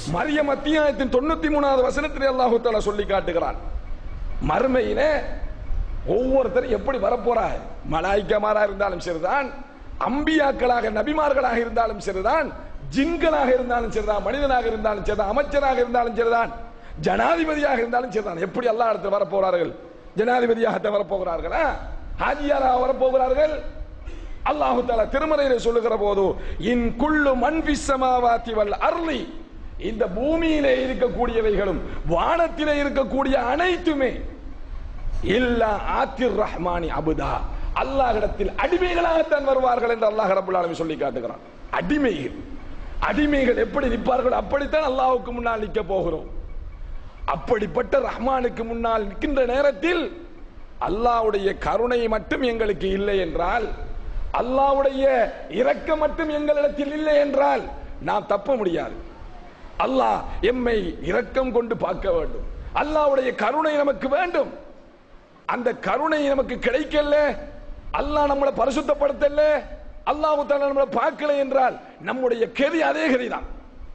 மரியம் அத்தியாயத்தின் தொண்ணூத்தி மூணாவது வசனத்தில் அல்லாஹு தாலா சொல்லி காட்டுகிறான் மறுமையிலே ஒவ்வொருத்தரும் எப்படி வரப்போறார் மலாய்க்கமாரா இருந்தாலும் சரிதான் அம்பியாக்களாக நபிமார்களாக இருந்தாலும் சரிதான் ஜின்களாக இருந்தாலும் சரிதான் மனிதனாக இருந்தாலும் சரிதான் அமைச்சராக இருந்தாலும் சரிதான் ஜனாதிபதியாக இருந்தாலும் சரிதான் எப்படி எல்லா இடத்துல வரப்போறார்கள் ஜனாதிபதியாக வரப்போகிறார்களா ஹாஜியாராக வரப்போகிறார்கள் அல்லாஹு தாலா திருமறையில சொல்லுகிற போது இன் குள்ளு மண்பி சமாவாத்தி வல் அர்லி இந்த பூமியிலே இருக்கக்கூடியவைகளும் வானத்திலே இருக்கக்கூடிய அனைத்துமே இல்ல ஆத்திர் ரஹ்மானி அபுதா அல்லாஹ்விடத்தில் அடிமைகளாகத்தான் வருவார்கள் என்று அல்லாஹ் ரபுல் ஆலமீன் சொல்லி காட்டுகிறான் அடிமைகள் அடிமைகள் எப்படி நிற்பார்கள் அப்படித்தான் அல்லாஹ்வுக்கு முன்னால் நிற்க போகிறோம் அப்படிப்பட்ட ரஹ்மானுக்கு முன்னால் நிற்கின்ற நேரத்தில் அல்லாஹ்வுடைய கருணை மட்டும் எங்களுக்கு இல்லை என்றால் அல்லாஹ்வுடைய இரக்கம் மட்டும் எங்களிடத்தில் இல்லை என்றால் நாம் தப்ப முடியாது அல்லாஹ் எம்மை இரக்கம் கொண்டு பார்க்க வேண்டும் அல்லாஹ்வுடைய கருணை நமக்கு வேண்டும் அந்த கருணை நமக்கு கிடைக்கல அல்லாஹ் நம்மளை பரிசுத்தப்படுத்தல அல்லாஹ் தாலா நம்மளை பார்க்கல என்றால் நம்முடைய கெதி அதே கதிதான்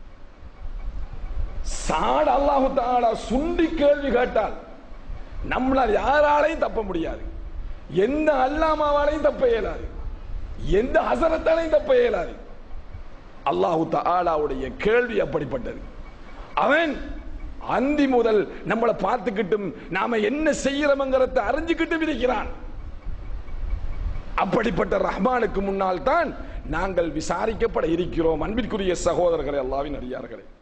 சாட அல்லாஹு தாலா சுண்டி கேள்வி கேட்டால் நம்மளால் யாராலையும் தப்ப முடியாது எந்த அல்லாமாவாலையும் தப்ப இயலாது எந்த ஹசரத்தாலையும் தப்ப இயலாது அல்லாஹு தாலாவுடைய கேள்வி அப்படிப்பட்டது அவன் அந்தி முதல் நம்மளை பார்த்துக்கிட்டும் நாம என்ன செய்யறோம்ங்கிறத அறிஞ்சுக்கிட்டும் இருக்கிறான் அப்படிப்பட்ட ரஹ்மானுக்கு முன்னால் தான் நாங்கள் விசாரிக்கப்பட இருக்கிறோம் அன்பிற்குரிய சகோதரர்களை அல்லாவின் அறியார்களே